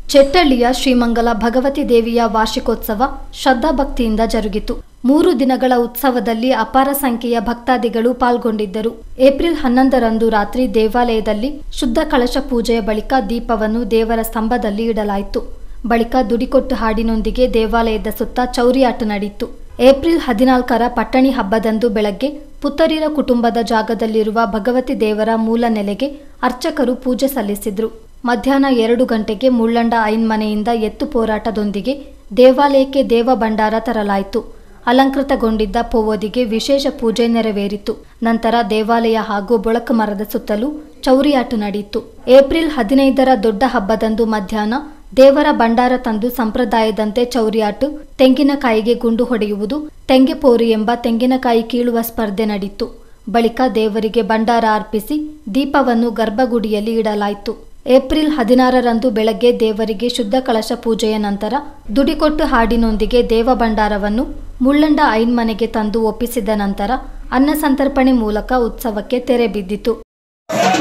ಚೆಟ್ಟಳ್ಳಿಯ ಶ್ರೀಮಂಗಲ ಭಗವತಿ ದೇವಿಯ ವಾರ್ಷಿಕೋತ್ಸವ ಶ್ರದ್ಧಾಭಕ್ತಿಯಿಂದ ಜರುಗಿತು ಮೂರು ದಿನಗಳ ಉತ್ಸವದಲ್ಲಿ ಅಪಾರ ಸಂಖ್ಯೆಯ ಭಕ್ತಾದಿಗಳು ಪಾಲ್ಗೊಂಡಿದ್ದರು ಏಪ್ರಿಲ್ ಹನ್ನೊಂದರಂದು ರಾತ್ರಿ ದೇವಾಲಯದಲ್ಲಿ ಶುದ್ಧ ಕಳಶ ಪೂಜೆಯ ಬಳಿಕ ದೀಪವನ್ನು ದೇವರ ಸ್ತಂಭದಲ್ಲಿ ಇಡಲಾಯಿತು ಬಳಿಕ ದುಡಿಕೊಟ್ಟು ಹಾಡಿನೊಂದಿಗೆ ದೇವಾಲಯದ ಸುತ್ತ ಚೌರಿಯಾಟ ನಡೆಯಿತು ಏಪ್ರಿಲ್ ಹದಿನಾಲ್ಕರ ಪಟ್ಟಣಿ ಹಬ್ಬದಂದು ಬೆಳಗ್ಗೆ ಪುತ್ತರಿರ ಕುಟುಂಬದ ಜಾಗದಲ್ಲಿರುವ ಭಗವತಿ ದೇವರ ಮೂಲ ನೆಲೆಗೆ ಅರ್ಚಕರು ಪೂಜೆ ಸಲ್ಲಿಸಿದ್ರು ಮಧ್ಯಾಹ್ನ ಎರಡು ಗಂಟೆಗೆ ಮುಳ್ಳಂಡ ಐನ್ ಮನೆಯಿಂದ ಎತ್ತು ಹೋರಾಟದೊಂದಿಗೆ ದೇವಾಲಯಕ್ಕೆ ದೇವ ಭಂಡಾರ ತರಲಾಯಿತು ಅಲಂಕೃತಗೊಂಡಿದ್ದ ಪೋವದಿಗೆ ವಿಶೇಷ ಪೂಜೆ ನೆರವೇರಿತು ನಂತರ ದೇವಾಲಯ ಹಾಗೂ ಬೊಳಕು ಮರದ ಸುತ್ತಲೂ ಚೌರಿಯಾಟ ನಡೆಯಿತು ಏಪ್ರಿಲ್ ಹದಿನೈದರ ದೊಡ್ಡ ಹಬ್ಬದಂದು ಮಧ್ಯಾಹ್ನ ದೇವರ ಭಂಡಾರ ತಂದು ಸಂಪ್ರದಾಯದಂತೆ ಚೌರಿಯಾಟು ತೆಂಗಿನಕಾಯಿಗೆ ಗುಂಡು ಹೊಡೆಯುವುದು ತೆಂಗೆಪೋರಿ ಎಂಬ ತೆಂಗಿನಕಾಯಿ ಕೀಳುವ ಸ್ಪರ್ಧೆ ನಡೆಯಿತು ಬಳಿಕ ದೇವರಿಗೆ ಭಂಡಾರ ಅರ್ಪಿಸಿ ದೀಪವನ್ನು ಗರ್ಭಗುಡಿಯಲ್ಲಿ ಇಡಲಾಯಿತು ಏಪ್ರಿಲ್ ಹದಿನಾರರಂದು ಬೆಳಗ್ಗೆ ದೇವರಿಗೆ ಶುದ್ಧ ಕಳಶ ಪೂಜೆಯ ನಂತರ ದುಡಿಕೊಟ್ಟು ಹಾಡಿನೊಂದಿಗೆ ದೇವ ಭಂಡಾರವನ್ನು ಮುಳ್ಳಂಡ ಐನ್ ಮನೆಗೆ ತಂದು ಒಪ್ಪಿಸಿದ ನಂತರ ಅನ್ನ ಸಂತರ್ಪಣೆ ಮೂಲಕ ಉತ್ಸವಕ್ಕೆ ತೆರೆ ಬಿದ್ದಿತು